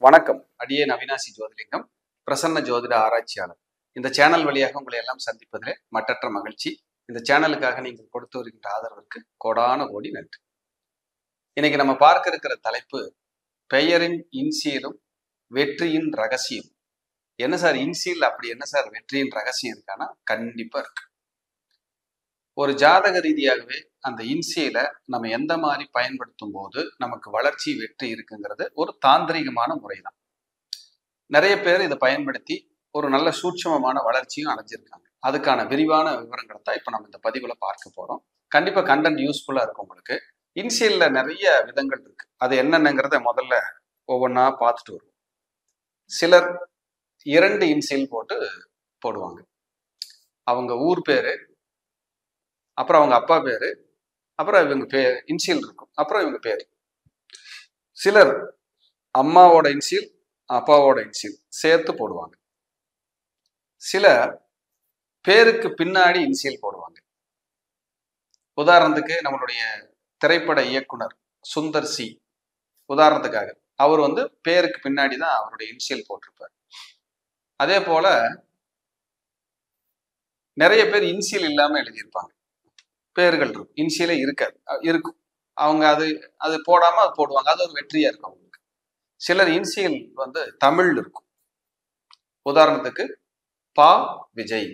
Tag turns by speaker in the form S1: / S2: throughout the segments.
S1: வணக்கம் அடியே அவினாசி ஜோதிலிங்கம் பிரசன்ன ஜோதிட ஆராய்ச்சியாளர் இந்த சேனல் வழியாக உங்களை எல்லாம் சந்திப்பதிலே மட்டற்ற மகிழ்ச்சி இந்த சேனலுக்காக நீங்கள் கொடுத்து வருகின்ற ஆதரவிற்கு கோடான கோடி நன்றி இன்னைக்கு நம்ம பார்க்க இருக்கிற தலைப்பு பெயரின் இன்சியலும் வெற்றியின் ரகசியம் என்ன சார் இன்சியல் அப்படி என்ன சார் வெற்றியின் ரகசியம் இருக்கானா கண்டிப்பா இருக்கு ஒரு ஜாதக ரீதியாகவே அந்த இன்சியலை நம்ம எந்த மாதிரி பயன்படுத்தும் போது நமக்கு வளர்ச்சி வெற்றி இருக்குங்கிறது ஒரு தாந்திரிகமான முறைதான் நிறைய பேர் இதை பயன்படுத்தி ஒரு நல்ல சூட்சமமான வளர்ச்சியும் அடைஞ்சிருக்காங்க அதுக்கான விரிவான விவரங்களை தான் இப்போ நம்ம இந்த பதிவுல பார்க்க போறோம் கண்டிப்பா கண்டென்ட் யூஸ்ஃபுல்லா இருக்கும் உங்களுக்கு இன்சியல்ல நிறைய விதங்கள் இருக்கு அது என்னென்னங்கிறத முதல்ல ஒவ்வொன்றா பார்த்துட்டு வருவோம் சிலர் இரண்டு இன்சியல் போட்டு போடுவாங்க அவங்க ஊர் பேரு அப்புறம் அவங்க அப்பா பேரு அப்புறம் இவங்க பேர் இன்சியல் இருக்கும் அப்புறம் இவங்க பேர் சிலர் அம்மாவோட இன்சியல் அப்பாவோட இன்சியல் சேர்த்து போடுவாங்க சிலர் பேருக்கு பின்னாடி இன்சியல் போடுவாங்க உதாரணத்துக்கு நம்மளுடைய திரைப்பட இயக்குனர் சுந்தர் சி உதாரணத்துக்காக அவர் வந்து பேருக்கு பின்னாடி தான் அவருடைய இன்சியல் போட்டிருப்பார் அதே போல நிறைய பேர் இன்சியல் இல்லாம எழுதியிருப்பாங்க பேர்கள் இருக்கும் இன்சியலே இருக்காது அ- இருக்கும் அவங்க அது அது போடாம அது போடுவாங்க அது ஒரு வெற்றியா இருக்கும் அவங்களுக்கு சிலர் இன்சியல் வந்து தமிழ் இருக்கும் உதாரணத்துக்கு பா விஜய்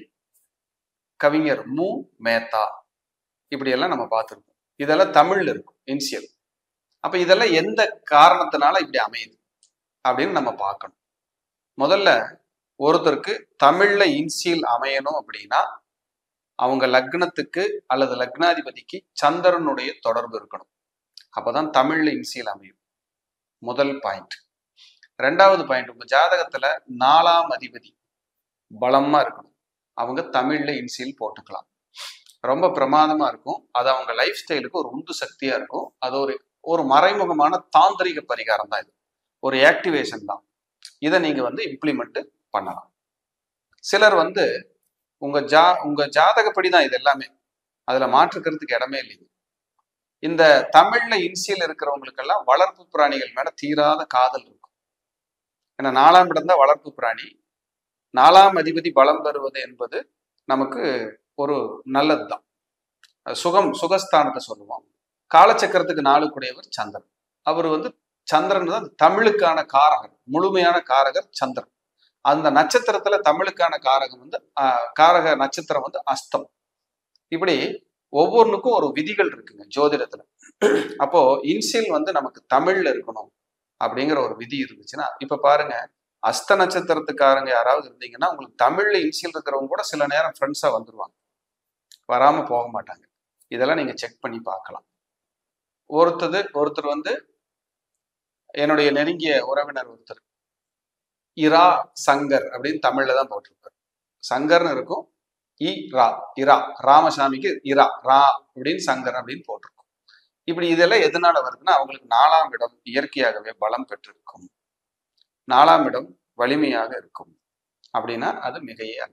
S1: கவிஞர் மு மேத்தா இப்படி எல்லாம் நம்ம பார்த்துருக்கோம் இதெல்லாம் தமிழ்ல இருக்கும் இன்சியல் அப்ப இதெல்லாம் எந்த காரணத்தினால இப்படி அமையுது அப்படின்னு நம்ம பார்க்கணும் முதல்ல ஒருத்தருக்கு தமிழ்ல இன்சியல் அமையணும் அப்படின்னா அவங்க லக்னத்துக்கு அல்லது லக்னாதிபதிக்கு சந்திரனுடைய தொடர்பு இருக்கணும் அப்பதான் தமிழ்ல இன்சியல் அமையும் முதல் பாயிண்ட் ரெண்டாவது பாயிண்ட் உங்க ஜாதகத்துல நாலாம் அதிபதி பலமா இருக்கணும் அவங்க தமிழ்ல இன்சியல் போட்டுக்கலாம் ரொம்ப பிரமாதமா இருக்கும் அது அவங்க லைஃப் ஸ்டைலுக்கு ஒரு உந்து சக்தியா இருக்கும் அது ஒரு ஒரு மறைமுகமான தாந்திரிக பரிகாரம் தான் இது ஒரு ஆக்டிவேஷன் தான் இதை நீங்க வந்து இம்ப்ளிமெண்ட் பண்ணலாம் சிலர் வந்து உங்க ஜா உங்க ஜாதகப்படி தான் இது எல்லாமே அதுல மாற்றுக்கிறதுக்கு இடமே இல்லைங்க இந்த தமிழ்ல இன்சியல் இருக்கிறவங்களுக்கெல்லாம் வளர்ப்பு பிராணிகள் மேல தீராத காதல் இருக்கும் ஏன்னா நாலாம் இடம் தான் வளர்ப்பு பிராணி நாலாம் அதிபதி பலம் பெறுவது என்பது நமக்கு ஒரு நல்லதுதான் சுகம் சுகஸ்தானத்தை சொல்லுவோம் காலச்சக்கரத்துக்கு நாளுக்குடையவர் சந்திரன் அவர் வந்து சந்திரன் தான் தமிழுக்கான காரகர் முழுமையான காரகர் சந்திரன் அந்த நட்சத்திரத்துல தமிழுக்கான காரகம் வந்து ஆஹ், காரக நட்சத்திரம் வந்து அஸ்தம் இப்படி ஒவ்வொன்றுக்கும் ஒரு விதிகள் இருக்குங்க ஜோதிடத்துல அப்போ இன்சியல் வந்து நமக்கு தமிழ்ல இருக்கணும் அப்படிங்கிற ஒரு விதி இருந்துச்சுன்னா இப்ப பாருங்க அஸ்த நட்சத்திரத்துக்காரங்க யாராவது இருந்தீங்கன்னா உங்களுக்கு தமிழ்ல இன்சியல் இருக்கிறவங்க கூட சில நேரம் ஃப்ரெண்ட்ஸா வந்துருவாங்க வராம போக மாட்டாங்க இதெல்லாம் நீங்க செக் பண்ணி பார்க்கலாம் ஒருத்தது ஒருத்தர் வந்து என்னுடைய நெருங்கிய உறவினர் ஒருத்தர் இரா சங்கர் அப்படின்னு தமிழ்ல தான் போட்டிருப்பார் சங்கர்னு இருக்கும் இ ரா இரா ராமசாமிக்கு இரா ரா அப்படின்னு சங்கர் அப்படின்னு போட்டிருக்கும் இப்படி இதெல்லாம் எதனால வருதுன்னா அவங்களுக்கு நாலாம் இடம் இயற்கையாகவே பலம் பெற்றிருக்கும் நாலாம் இடம் வலிமையாக இருக்கும் அப்படின்னா அது மிகையே அல்ல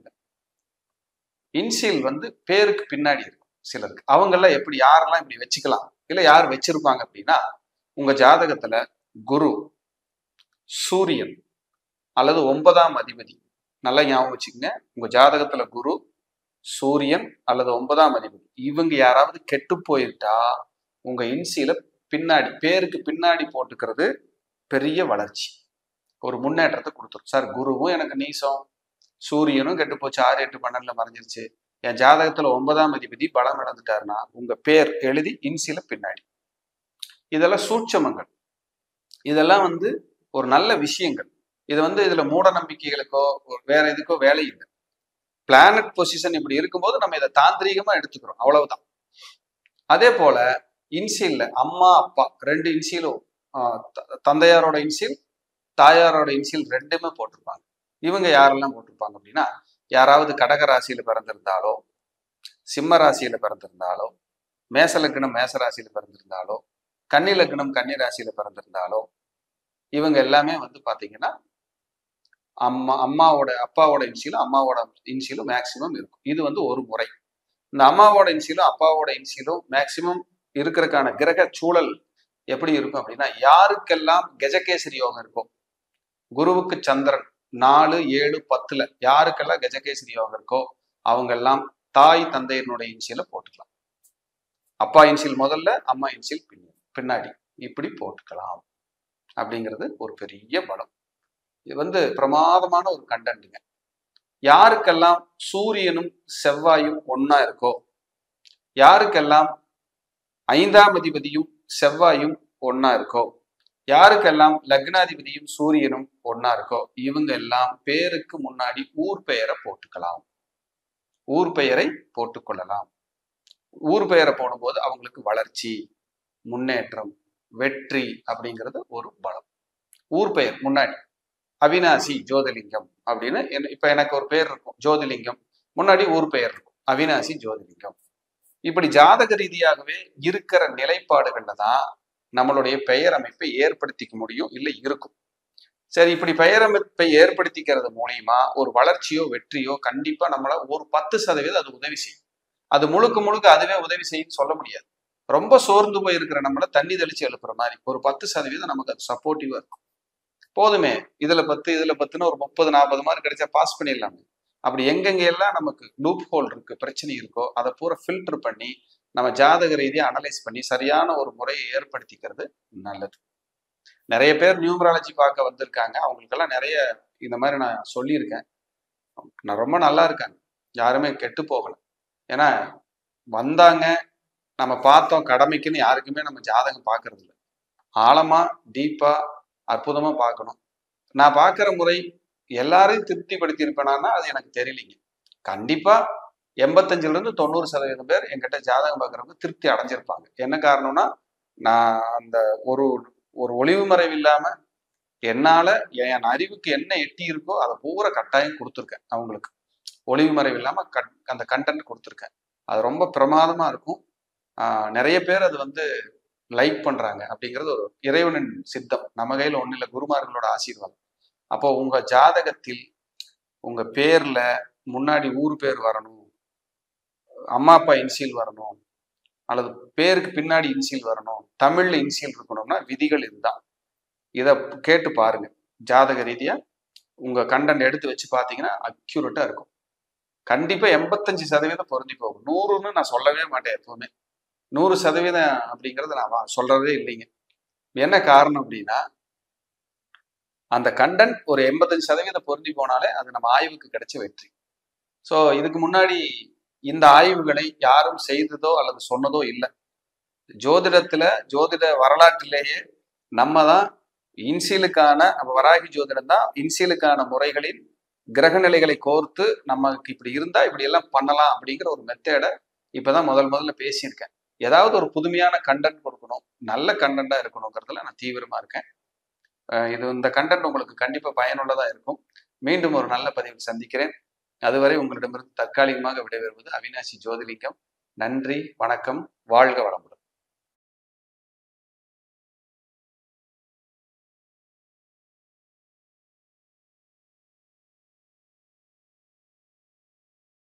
S1: இன்சியல் வந்து பேருக்கு பின்னாடி இருக்கும் சிலருக்கு அவங்கெல்லாம் எப்படி யாரெல்லாம் இப்படி வச்சுக்கலாம் இல்ல யார் வச்சிருப்பாங்க அப்படின்னா உங்க ஜாதகத்துல குரு சூரியன் அல்லது ஒன்பதாம் அதிபதி நல்லா ஞாபகம் வச்சுக்கங்க உங்க ஜாதகத்துல குரு சூரியன் அல்லது ஒன்பதாம் அதிபதி இவங்க யாராவது கெட்டு போயிட்டா உங்க இன்சியில பின்னாடி பேருக்கு பின்னாடி போட்டுக்கிறது பெரிய வளர்ச்சி ஒரு முன்னேற்றத்தை கொடுத்துரும் சார் குருவும் எனக்கு நீசம் சூரியனும் கெட்டு போச்சு ஆறு எட்டு பன்னெண்டுல மறைஞ்சிருச்சு என் ஜாதகத்துல ஒன்பதாம் அதிபதி பலம் இழந்துட்டாருன்னா உங்க பேர் எழுதி இன்சியில பின்னாடி இதெல்லாம் சூட்சமங்கள் இதெல்லாம் வந்து ஒரு நல்ல விஷயங்கள் இது வந்து இதுல மூட நம்பிக்கைகளுக்கோ ஒரு வேற எதுக்கோ வேலை இல்லை பிளானட் பொசிஷன் இப்படி இருக்கும்போது நம்ம இதை தாந்திரீகமா எடுத்துக்கிறோம் அவ்வளவுதான் அதே போல இன்சியல்ல அம்மா அப்பா ரெண்டு இன்சியலும் ஆஹ் த- தந்தையாரோட இன்சியல் தாயாரோட இன்சியல் ரெண்டுமே போட்டிருப்பாங்க இவங்க யாரெல்லாம் போட்டிருப்பாங்க அப்படின்னா யாராவது கடக ராசியில பிறந்திருந்தாலோ சிம்ம ராசியில பிறந்திருந்தாலோ மேச லக்னம் மேச ராசியில பிறந்திருந்தாலோ கன்னி லக்னம் கன்னி ராசியில பிறந்திருந்தாலோ இவங்க எல்லாமே வந்து பாத்தீங்கன்னா அம்மா அம்மாவோட அப்பாவோட இன்சியலும் அம்மாவோட இன்சியலும் மேக்சிமம் இருக்கும் இது வந்து ஒரு முறை இந்த அம்மாவோட இன்சியலும் அப்பாவோட இன்சியலும் மேக்சிமம் இருக்கிறதுக்கான கிரக சூழல் எப்படி இருக்கும் அப்படின்னா யாருக்கெல்லாம் கஜகேசரி யோகம் இருக்கும் குருவுக்கு சந்திரன் நாலு ஏழு பத்துல யாருக்கெல்லாம் கஜகேசரி யோகம் இருக்கோ அவங்க எல்லாம் தாய் தந்தையினுடைய இன்சியலை போட்டுக்கலாம் அப்பா இன்சியல் முதல்ல அம்மா இன்சியல் பின்னாடி பின்னாடி இப்படி போட்டுக்கலாம் அப்படிங்கிறது ஒரு பெரிய பலம் இது வந்து பிரமாதமான ஒரு கண்டென்ட்டுங்க யாருக்கெல்லாம் சூரியனும் செவ்வாயும் ஒன்னா இருக்கோ யாருக்கெல்லாம் ஐந்தாம் அதிபதியும் செவ்வாயும் ஒன்னா இருக்கோ யாருக்கெல்லாம் லக்னாதிபதியும் சூரியனும் ஒன்னா இருக்கோ இவங்க எல்லாம் பேருக்கு முன்னாடி ஊர் பெயரை போட்டுக்கலாம் ஊர் பெயரை போட்டுக்கொள்ளலாம் ஊர் பெயரை போடும்போது அவங்களுக்கு வளர்ச்சி முன்னேற்றம் வெற்றி அப்படிங்கிறது ஒரு பலம் ஊர் பெயர் முன்னாடி அவினாசி ஜோதிலிங்கம் அப்படின்னு என்ன- இப்ப எனக்கு ஒரு பேர் இருக்கும் ஜோதிலிங்கம் முன்னாடி ஊர் பெயர் இருக்கும் அவினாசி ஜோதிலிங்கம் இப்படி ஜாதக ரீதியாகவே இருக்கிற நிலைப்பாடுகள்ல தான் நம்மளுடைய பெயர் அமைப்பை ஏற்படுத்திக்க முடியும் இல்லை இருக்கும் சரி இப்படி பெயர் அமைப்பை ஏற்படுத்திக்கிறது மூலியமா ஒரு வளர்ச்சியோ வெற்றியோ கண்டிப்பா நம்மள ஒரு பத்து சதவீதம் அது உதவி செய்யும் அது முழுக்க முழுக்க அதுவே உதவி செய்யும் சொல்ல முடியாது ரொம்ப சோர்ந்து போய் இருக்கிற நம்மள தண்ணி தெளிச்சு எழுப்புற மாதிரி ஒரு பத்து சதவீதம் நமக்கு அது சப்போர்ட்டிவா இருக்கும் போதுமே இதுல பத்து இதுல பத்துன்னு ஒரு முப்பது நாற்பது மார்க் கிடைச்சா பாஸ் பண்ணிடலாமே அப்படி எங்கெங்க எல்லாம் நமக்கு லூப் ஹோல் இருக்கு பிரச்சனை இருக்கோ அதை பூரா ஃபில்டர் பண்ணி நம்ம ஜாதக ரீதியா அனலைஸ் பண்ணி சரியான ஒரு முறையை ஏற்படுத்திக்கிறது நல்லது நிறைய பேர் நியூமராலஜி பார்க்க வந்திருக்காங்க அவங்களுக்கெல்லாம் நிறைய இந்த மாதிரி நான் சொல்லியிருக்கேன் நான் ரொம்ப நல்லா இருக்காங்க யாருமே கெட்டு போகல ஏன்னா வந்தாங்க நம்ம பார்த்தோம் கடமைக்குன்னு யாருக்குமே நம்ம ஜாதகம் பார்க்கறது இல்லை ஆழமா டீப்பா அற்புதமா பார்க்கணும் நான் பார்க்குற முறை எல்லாரையும் திருப்திப்படுத்தி இருப்பேனான்னா அது எனக்கு தெரியலைங்க கண்டிப்பா எண்பத்தஞ்சுல இருந்து தொண்ணூறு சதவீதம் பேர் என்கிட்ட ஜாதகம் பார்க்குறவங்க திருப்தி அடைஞ்சிருப்பாங்க என்ன காரணம்னா நான் அந்த ஒரு ஒரு ஒளிவு மறைவு இல்லாம என்னால என் அறிவுக்கு என்ன எட்டி இருக்கோ அதை பூரா கட்டாயம் கொடுத்துருக்கேன் அவங்களுக்கு ஒளிவு மறைவு இல்லாம கட் அந்த கண்டென்ட் கொடுத்துருக்கேன் அது ரொம்ப பிரமாதமா இருக்கும் ஆஹ் நிறைய பேர் அது வந்து லைக் பண்றாங்க அப்படிங்கிறது ஒரு இறைவனின் சித்தம் நம்ம கையில ஒண்ணு இல்லை குருமார்களோட ஆசீர்வாதம் அப்போ உங்க ஜாதகத்தில் உங்க பேர்ல முன்னாடி ஊர் பேர் வரணும் அம்மா அப்பா இன்சியல் வரணும் அல்லது பேருக்கு பின்னாடி இன்சியல் வரணும் தமிழ்ல இன்சியல் இருக்கணும்னா விதிகள் இதுதான் இதை கேட்டு பாருங்க ஜாதக ரீதியா உங்க கண்டென்ட் எடுத்து வச்சு பார்த்தீங்கன்னா அக்யூரேட்டா இருக்கும் கண்டிப்பா எண்பத்தஞ்சு சதவீதம் பொருந்தி போகும் நூறுன்னு நான் சொல்லவே மாட்டேன் எப்பவுமே நூறு சதவீதம் அப்படிங்கறது நான் வா- சொல்றதே இல்லைங்க என்ன காரணம் அப்படின்னா அந்த கண்டென்ட் ஒரு எண்பத்தஞ்சு சதவீதம் பொருந்தி போனாலே அது நம்ம ஆய்வுக்கு கிடைச்ச வெற்றி ஸோ இதுக்கு முன்னாடி இந்த ஆய்வுகளை யாரும் செய்ததோ அல்லது சொன்னதோ இல்லை ஜோதிடத்துல ஜோதிட வரலாற்றிலேயே நம்ம தான் இன்சியலுக்கான அப்ப வராகி ஜோதிடம் தான் இன்சியலுக்கான முறைகளில் கிரக நிலைகளை கோர்த்து நமக்கு இப்படி இருந்தா இப்படி எல்லாம் பண்ணலாம் அப்படிங்கிற ஒரு மெத்தேடை இப்பதான் முதல் முதல்ல பேசியிருக்கேன் ஏதாவது ஒரு புதுமையான கண்டென்ட் கொடுக்கணும் நல்ல கண்டென்ட்டா இருக்கணுங்கிறதுல நான் தீவிரமா இருக்கேன் அஹ் இது இந்த கண்டென்ட் உங்களுக்கு கண்டிப்பா பயனுள்ளதா இருக்கும் மீண்டும் ஒரு நல்ல பதிவில் சந்திக்கிறேன் அதுவரை உங்களிடமிருந்து தற்காலிகமாக விடைபெறுவது அவினாசி ஜோதிலிங்கம் நன்றி வணக்கம் வாழ்க வளமுடன்